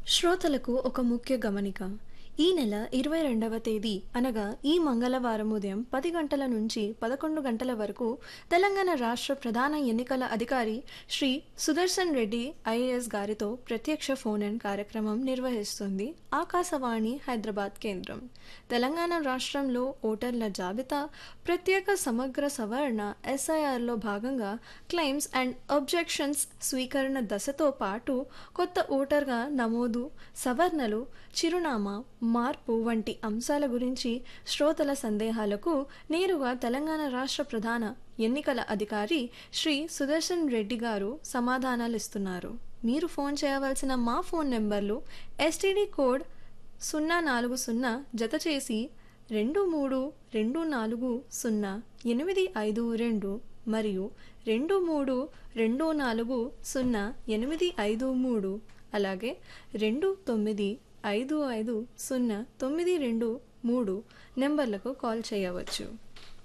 శ్రోతలకు ఒక ముఖ్య గమనిక ఈ నెల ఇరవై రెండవ తేదీ అనగా ఈ మంగళవారం ఉదయం పది గంటల నుంచి పదకొండు గంటల వరకు తెలంగాణ రాష్ట్ర ప్రధాన ఎన్నికల అధికారి శ్రీ సుదర్శన్ రెడ్డి ఐఏఎస్ గారితో ప్రత్యక్ష ఫోన్ ఇన్ కార్యక్రమం నిర్వహిస్తుంది ఆకాశవాణి హైదరాబాద్ కేంద్రం తెలంగాణ రాష్ట్రంలో ఓటర్ల జాబితా ప్రత్యేక సమగ్ర సవరణ ఎస్ఐఆర్లో భాగంగా క్లెయిమ్స్ అండ్ అబ్జెక్షన్స్ స్వీకరణ దశతో పాటు కొత్త ఓటర్గా నమోదు సవరణలు చిరునామా మార్పు వంటి అంశాల గురించి శ్రోతల సందేహాలకు నేరుగా తెలంగాణ రాష్ట్ర ప్రధాన ఎన్నికల అధికారి శ్రీ సుదర్శన్ రెడ్డి గారు సమాధానాలు ఇస్తున్నారు మీరు ఫోన్ చేయవలసిన మా ఫోన్ నెంబర్లు ఎస్టీడీ కోడ్ సున్నా నాలుగు సున్నా జత చేసి రెండు మూడు రెండు నాలుగు సున్నా ఎనిమిది ఐదు రెండు మరియు రెండు మూడు రెండు నాలుగు సున్నా ఎనిమిది ఐదు మూడు అలాగే రెండు తొమ్మిది ఐదు ఐదు సున్నా తొమ్మిది రెండు మూడు నెంబర్లకు కాల్ చేయవచ్చు